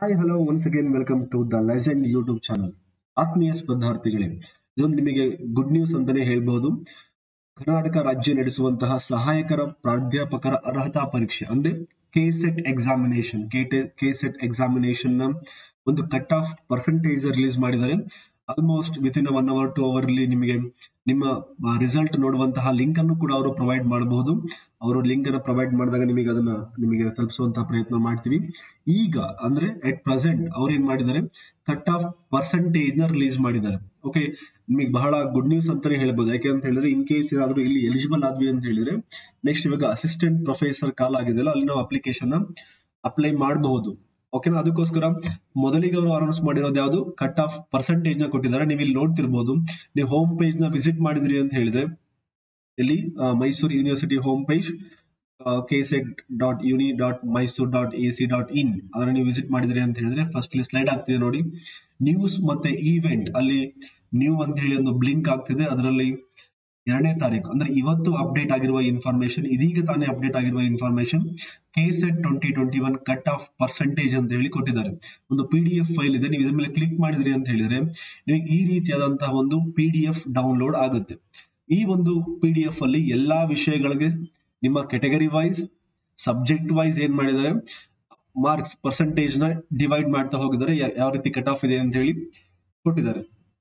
Hi hello once again welcome to the legend YouTube channel ಆತ್ಮೀಯ ಸ್ಪರ್ಧಾರ್ಥಿಗಳೇ ಇದೊಂದು ನಿಮಗೆ ಗುಡ್ ನ್ಯೂಸ್ ಅಂತಾನೆ ಹೇಳ್ಬಹುದು ಕರ್ನಾಟಕ ರಾಜ್ಯ ನಡೆಸುವಂತಹ ಸಹಾಯಕರ ಪ್ರಾಧ್ಯಾಪಕರ ಅರ್ಹತಾ ಪರೀಕ್ಷೆ ಅಂದ್ರೆ K SET examination K SET examination ನ ಒಂದು ಕಟ್ ಆಫ್ ಪರ್ಸೆಂಟೇಜ್ ರಿಲೀಸ್ ಮಾಡಿದ್ದಾರೆ almost within one hour two hour ಅಲ್ಲಿ ನಿಮಗೆ ನಿಮ್ಮ ರಿಸಲ್ಟ್ ನೋಡುವಂತಹ ಲಿಂಕ್ ಅನ್ನು ಕೂಡ ಅವರು ಪ್ರೊವೈಡ್ ಮಾಡಬಹುದು ಅವರು ಲಿಂಕ್ ಅನ್ನು ಪ್ರೊವೈಡ್ ಮಾಡಿದಾಗ ನಿಮಗೆ ಅದನ್ನ ನಿಮಗೆ ತಲುಪಿಸುವಂತಹ ಪ್ರಯತ್ನ ಮಾಡ್ತೀವಿ ಈಗ ಅಂದ್ರೆ ಎಟ್ ಪ್ರೆಸೆಂಟ್ ಅವ್ರು ಏನ್ ಮಾಡಿದ್ದಾರೆ ಕಟ್ ಆಫ್ ಪರ್ಸೆಂಟೇಜ್ ನ ರಿಲೀಸ್ ಮಾಡಿದ್ದಾರೆ ಓಕೆ ನಿಮಗೆ ಬಹಳ ಗುಡ್ ನ್ಯೂಸ್ ಅಂತಾನೆ ಹೇಳ್ಬೋದು ಯಾಕೆ ಅಂತ ಹೇಳಿದ್ರೆ ಇನ್ ಕೇಸ್ ಏನಾದ್ರು ಇಲ್ಲಿ ಎಲಿಜಿಬಲ್ ಆದ್ವಿ ಅಂತ ಹೇಳಿದ್ರೆ ನೆಕ್ಸ್ಟ್ ಇವಾಗ ಅಸಿಸ್ಟೆಂಟ್ ಪ್ರೊಫೆಸರ್ ಕಾಲ ಆಗಿದೆಯಲ್ಲ ಅಲ್ಲಿ ನಾವು ಅಪ್ಲಿಕೇಶನ್ ಅಪ್ಲೈ ಮಾಡಬಹುದು ಓಕೆನಾ ಅದಕ್ಕೋಸ್ಕರ ಮೊದಲಿಗೆ ಅವರು ಅನೌನ್ಸ್ ಮಾಡಿರೋದು ಯಾವುದು ಕಟ್ ಆಫ್ ಪರ್ಸೆಂಟೇಜ್ ನ ಕೊಟ್ಟಿದ್ದಾರೆ ನೀವು ಇಲ್ಲಿ ನೋಡ್ತಿರ್ಬೋದು ನೀವು ಹೋಮ್ ಪೇಜ್ ನ ವಿಸಿಟ್ ಮಾಡಿದ್ರಿ ಅಂತ ಹೇಳಿದ್ರೆ ಇಲ್ಲಿ Mysuru university home page K SET dot uni dot Mysuru dot A C dot in ಅದನ್ನ ನೀವು ವಿಸಿಟ್ ಮಾಡಿದ್ರಿ ಅಂತ ಹೇಳಿದ್ರೆ ಫಸ್ಟ್ ಇಲ್ಲಿ ಸ್ಲೈಡ್ ಆಗ್ತಿದೆ ನೋಡಿ ನ್ಯೂಸ್ ಮತ್ತೆ ಈವೆಂಟ್ ಅಲ್ಲಿ ನ್ಯೂ ಅಂತ ಹೇಳಿ ಒಂದು ಬ್ಲಿಂಕ್ ಆಗ್ತಿದೆ ಅದರಲ್ಲಿ ಎರಡನೇ ತಾರೀಕು ಅಂದ್ರೆ ಇವತ್ತು ಅಪ್ಡೇಟ್ ಆಗಿರುವ ಇನ್ಫಾರ್ಮೇಶನ್ ಇದೀಗ ತಾನೇ ಅಪ್ಡೇಟ್ ಆಗಿರುವ information K SET twenty twenty one cut off percentage ಅಂತ ಹೇಳಿ ಕೊಟ್ಟಿದ್ದಾರೆ ಒಂದು ಪಿ ಡಿ ಎಫ್ ಫೈಲ್ ಇದೆ ನೀವು ಇದ್ರ ಮೇಲೆ ಕ್ಲಿಕ್ ಮಾಡಿದ್ರಿ ಅಂತ ಹೇಳಿದ್ರೆ ನಿಮಗೆ ಈ ರೀತಿಯಾದಂತಹ ಒಂದು ಪಿ ಡಿ ಎಫ್ ಡೌನ್ಲೋಡ್ ಆಗುತ್ತೆ ಈ ಒಂದು ಪಿ ಡಿ ಎಫ್ ಅಲ್ಲಿ ಎಲ್ಲಾ ವಿಷಯಗಳಿಗೆ ನಿಮ್ಮ ಕೆಟಗರಿ ವೈಸ್ ಸಬ್ಜೆಕ್ಟ್ ವೈಸ್ ಏನ್ ಮಾಡಿದ್ದಾರೆ ಮಾರ್ಕ್ಸ್ ಪರ್ಸೆಂಟೇಜ್ ನ ಡಿವೈಡ್ ಮಾಡ್ತಾ ಹೋಗಿದ್ದಾರೆ ಯಾವ ರೀತಿ ಕಟ್ ಆಫ್ ಇದೆ ಅಂತ ಹೇಳಿ ಕೊಟ್ಟಿದ್ದಾರೆ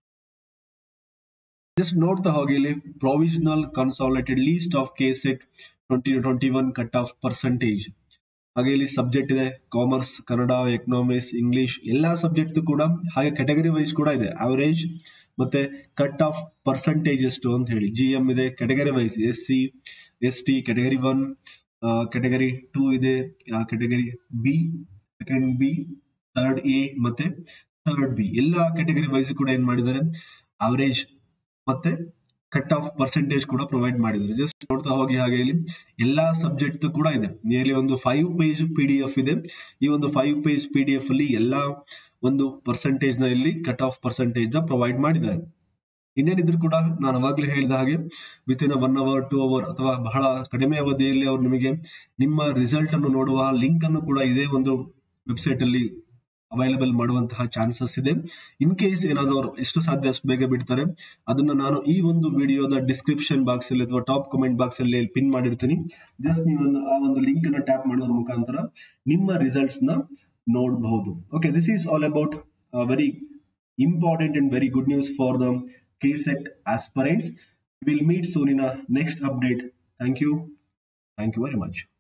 ಜಸ್ಟ್ ನೋಡ್ತಾ ಹೋಗಿ ಇಲ್ಲಿ provisional consolidated list of K SET twenty twenty one cut off percentage ಹಾಗೆ ಇಲ್ಲಿ ಸಬ್ಜೆಕ್ಟ್ ಇದೆ ಕಾಮರ್ಸ್ ಕನ್ನಡ ಎಕನಾಮಿಕ್ಸ್ ಇಂಗ್ಲಿಷ್ ಎಲ್ಲಾ ಸಬ್ಜೆಕ್ಟ್ ಕೂಡ ಹಾಗೆ ಕೆಟಗರಿ ವೈಸ್ ಕೂಡ ಇದೆ ಅವರೇಜ್ ಮತ್ತೆ ಕಟ್ ಆಫ್ ಪರ್ಸೆಂಟೇಜ್ ಎಷ್ಟು ಅಂತ ಹೇಳಿ ಜಿ ಎಂ ಇದೆ category wise S C S T category one category two ಇದೆ category B second B third A ಮತ್ತೆ ಥರ್ಡ್ ಬಿ ಎಲ್ಲಾ ಕೆಟಗರಿ ವೈಸ್ ಕೂಡ ಏನ್ ಮಾಡಿದ್ದಾರೆ ಅವರೇಜ್ ಮತ್ತೆ ಕಟ್ ಆಫ್ ಪರ್ಸೆಂಟೇಜ್ ಕೂಡ ಪ್ರೊವೈಡ್ ಮಾಡಿದ್ದಾರೆ ಜಸ್ಟ್ ನೋಡ್ತಾ ಹೋಗಿ ಹಾಗೆ ಇಲ್ಲಿ ಎಲ್ಲಾ ಸಬ್ಜೆಕ್ಟ್ ಕೂಡ ಇದೆ ನಿಯರ್ಲಿ ಒಂದು five page P D F ಇದೆ ಈ ಒಂದು five page P D F ಅಲ್ಲಿ ಎಲ್ಲಾ ಒಂದು ಪರ್ಸೆಂಟೇಜ್ ನ ಇಲ್ಲಿ ಕಟ್ ಆಫ್ ಪರ್ಸೆಂಟೇಜ್ ನ ಪ್ರೊವೈಡ್ ಮಾಡಿದ್ದಾರೆ ಇನ್ನೇನಿದ್ರು ಕೂಡ ನಾನು ಅವಾಗ್ಲೇ ಹೇಳಿದ ಹಾಗೆ within one hour two hour ಅಥವಾ ಬಹಳ ಕಡಿಮೆ ಅವಧಿಯಲ್ಲಿ ಅವ್ರು ನಿಮಗೆ ನಿಮ್ಮ ರಿಸಲ್ಟ್ ಅನ್ನು ನೋಡುವ ಲಿಂಕ್ ಅನ್ನು ಕೂಡ ಇದೇ ಒಂದು ವೆಬ್ಸೈಟ್ ಅಲ್ಲಿ ಅವೈಲಬಲ್ ಮಾಡುವಂತಹ ಚಾನ್ಸಸ್ ಇದೆ ಇನ್ ಕೇಸ್ ಏನಾದ್ರು ಅವರು ಎಷ್ಟು ಸಾಧ್ಯ ಅಷ್ಟು ಬೇಗ ಬಿಡ್ತಾರೆ ಅದನ್ನ ನಾನು ಈ ಒಂದು ವಿಡಿಯೋದ ಡಿಸ್ಕ್ರಿಪ್ಷನ್ ಬಾಕ್ಸ್ ಅಲ್ಲಿ ಅಥವಾ ಟಾಪ್ ಕಮೆಂಟ್ ಬಾಕ್ಸ್ ಅಲ್ಲಿ ಪಿನ್ ಮಾಡಿರ್ತೀನಿ ಜಸ್ಟ್ ನೀವು ಆ ಒಂದು ಲಿಂಕ್ ಅನ್ನ ಟ್ಯಾಪ್ ಮಾಡೋದ್ರ ಮುಖಾಂತರ ನಿಮ್ಮ ರಿಸಲ್ಟ್ಸ್ ನ ನೋಡಬಹುದು okay this is all about very important and very good news for the KSET aspirants. We will meet soon in a next update. Thank you. Thank you very much.